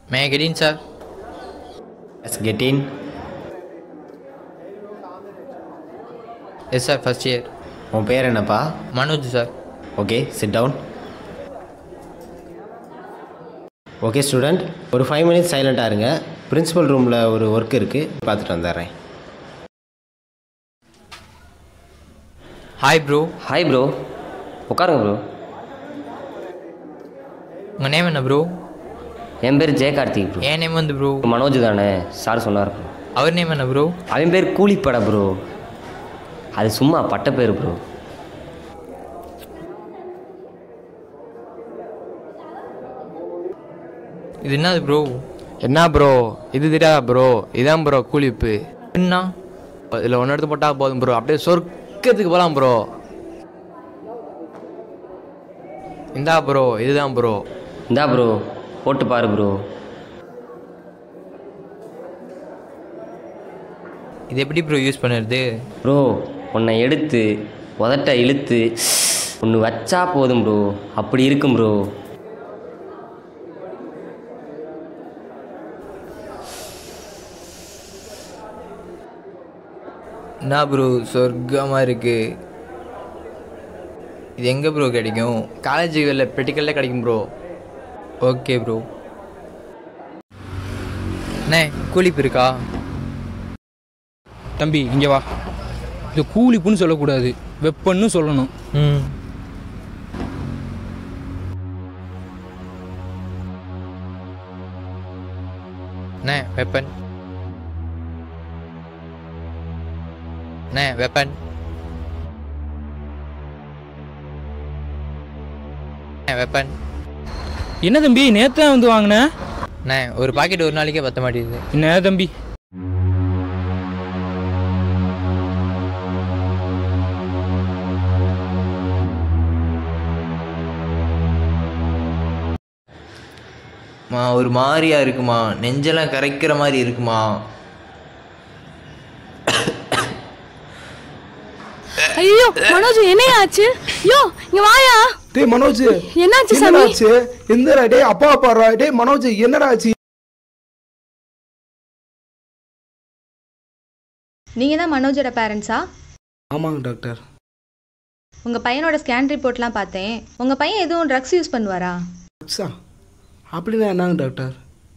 May I get in sir yes get in yes sir first year உன் பேர் என்னப்பா Manoj sir okay sit down okay student ஒரு five minutes சைலண்ட்டாக இருங்க principal ரூமில் ஒரு ஒர்க் இருக்குது பார்த்துட்டு வந்துடுறேன் ஹாய் ப்ரோ ஹாய் ப்ரோ உட்காருங்க ப்ரோ உங்கள் நேம் என்ன ப்ரோ என் பேர் ஜெய கார்த்திக் ப்ரோ என் நேம் வந்து ப்ரோ மனோஜ் தானே சார் சொன்னார் bro. அவர் நேம் என்ன ப்ரோ அவன் பேர் கூலிப்படை ப்ரோ அது சும்மா பட்ட பேர் ப்ரோ இது என்னது ப்ரோ என்ன ப்ரோ இது தெரியாதா ப்ரோ இதான் ப்ரோ கூலிப்பு என்ன இதில் ஒன்று எடுத்து போட்டால் போதும் ப்ரோ அப்படியே சொர்க்கத்துக்கு போகலாம் ப்ரோ இந்தா ப்ரோ இதுதான் ப்ரோ இந்தா ப்ரோ போட்டு பாரு ப்ரோ இது எப்படி ப்ரோ யூஸ் பண்ணுறது ப்ரோ உன்னை எடுத்து உதட்ட இழுத்து ஒன்று வச்சா போதும் ப்ரோ அப்படி இருக்கும் ப்ரோ என்ன ப்ரோ சொர்க்கமாக இருக்கு இது எங்கே ப்ரோ கிடைக்கும் காலேஜுகளில் ப்ரெக்டிக்கலில் கிடைக்கும் ப்ரோ ஓகே ப்ரோ அண்ணே கூலிப்பு இருக்கா தம்பி இங்கே வா இது கூலிப்புன்னு சொல்லக்கூடாது வெப்பன்னு சொல்லணும் ம் அண்ணே வெப்பன் அண்ணே வெப்பன் வெப்பன் என்ன தம்பி நேற்று தான் வந்து வாங்கின அண்ணே ஒரு பாக்கெட் ஒரு நாளைக்கே பத்த மாட்டேங்குது என்ன தம்பி மா ஒரு மாதிரியா இருக்குமா நெஞ்செல்லாம் கரைக்கிற மாதிரி இருக்குமா ஐயோ மனோஜ் என்னையா ஆச்சு யோ இங்க வாயா டேய் மனோஜ் என்னாச்சு என்னடா சாமி ஆச்சு எந்தடா டேய் அப்பா பாடுறா டேய் மனோஜ் என்னடா ஆச்சு நீங்க தான் மனோஜோட பேரண்ட்ஸா ஆமாங்க டாக்டர் உங்க பையனோட ஸ்கேன் ரிப்போர்ட்லாம் பார்த்தேன் உங்க பையன் எதுவும் ட்ரக்ஸ் யூஸ் பண்ணுவாரா அச்சா அப்படின்னா என்னங்க டாக்டர்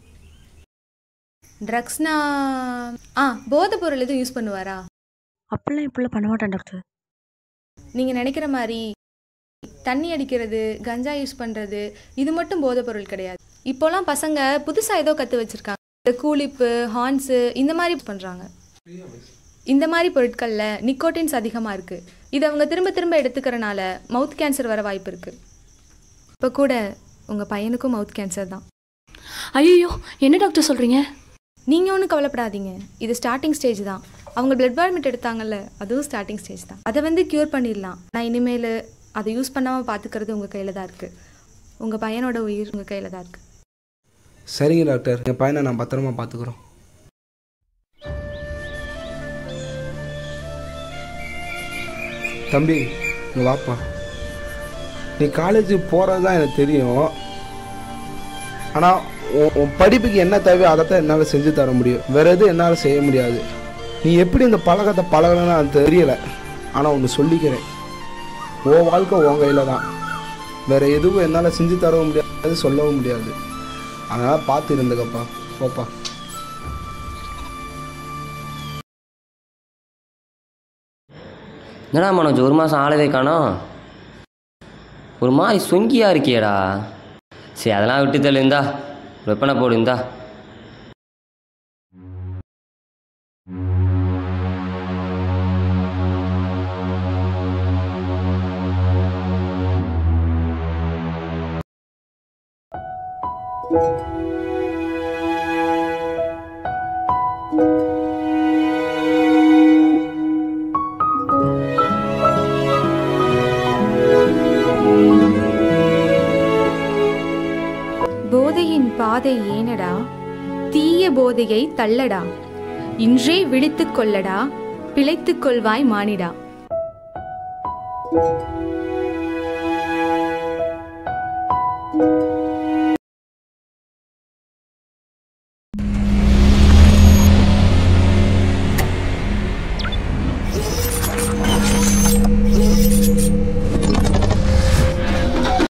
ட்ரக்ஸ்னா ஆ போதைப் பொருள் எதுவும் யூஸ் பண்ணுவாரா அப்படிலாம் இப்படிலாம் பண்ண மாட்டேன் டாக்டர் நீங்க நினைக்கிற மாதிரி தண்ணி அடிக்கிறது கஞ்சா யூஸ் பண்றது இது மட்டும் போதைப் பொருள் கிடையாது இப்போலாம் பசங்க புதுசா ஏதோ கத்து வச்சிருக்காங்க இந்த கூலிப்பு ஹார்ன்ஸு இந்த மாதிரி பண்றாங்க இந்த மாதிரி பொருட்களில் நிக்கோட்டின்ஸ் அதிகமாக இருக்குது இதை அவங்க திரும்ப திரும்ப எடுத்துக்கிறனால மவுத் கேன்சர் வர வாய்ப்பு இருக்குது இப்போ கூட உங்கள் பையனுக்கும் மவுத் கேன்சர் தான் ஐயோ என்ன டாக்டர் சொல்கிறீங்க நீங்கள் ஒன்றும் கவலைப்படாதீங்க இது ஸ்டார்டிங் ஸ்டேஜ் தான் அவங்க பிளட் பால்மெண்ட் எடுத்தாங்கல்ல அதுவும் ஸ்டார்டிங் ஸ்டேஜ் தான் அதை வந்து க்யூர் பண்ணிடலாம் நான் இனிமேல் அதை யூஸ் பண்ணாமல் பார்த்துக்கிறது உங்கள் கையில் தான் இருக்குது உங்கள் பையனோட உயிர் உங்கள் கையில் தான் இருக்குது சரிங்க டாக்டர் என் பையனை நான் பத்திரமா பார்த்துக்குறோம் தம்பி இங்க வாப்பா நீ காலேஜ் போகிறது தான் எனக்கு தெரியும் ஆனால் உன் உன் படிப்புக்கு என்ன தேவையோ அதை தான் என்னால் செஞ்சு தர முடியும் வேற எதுவும் என்னால் செய்ய முடியாது நீ எப்படி இந்த பழக்கத்தை பழகணும்னு அது தெரியல ஆனால் ஒன்று சொல்லிக்கிறேன் உன் வாழ்க்கை உன் கையில் தான் வேற எதுவும் என்னால் செஞ்சு தரவும் முடியாது சொல்லவும் முடியாது அதனால் பார்த்து இருந்துக்கப்பா போப்பா என்னடா மனோஜ் ஒரு மாதம் ஆளவே காணோம் ஒரு மாதிரி சொங்கியா இருக்கியேடா சரி அதெல்லாம் விட்டு தள்ளு இந்தா வெப்பனை போடு இந்தா போதையின் பாதை ஏனடா தீய போதையை தள்ளடா இன்றே விழித்துக் கொள்ளடா பிழைத்துக் கொள்வாய் மானிடா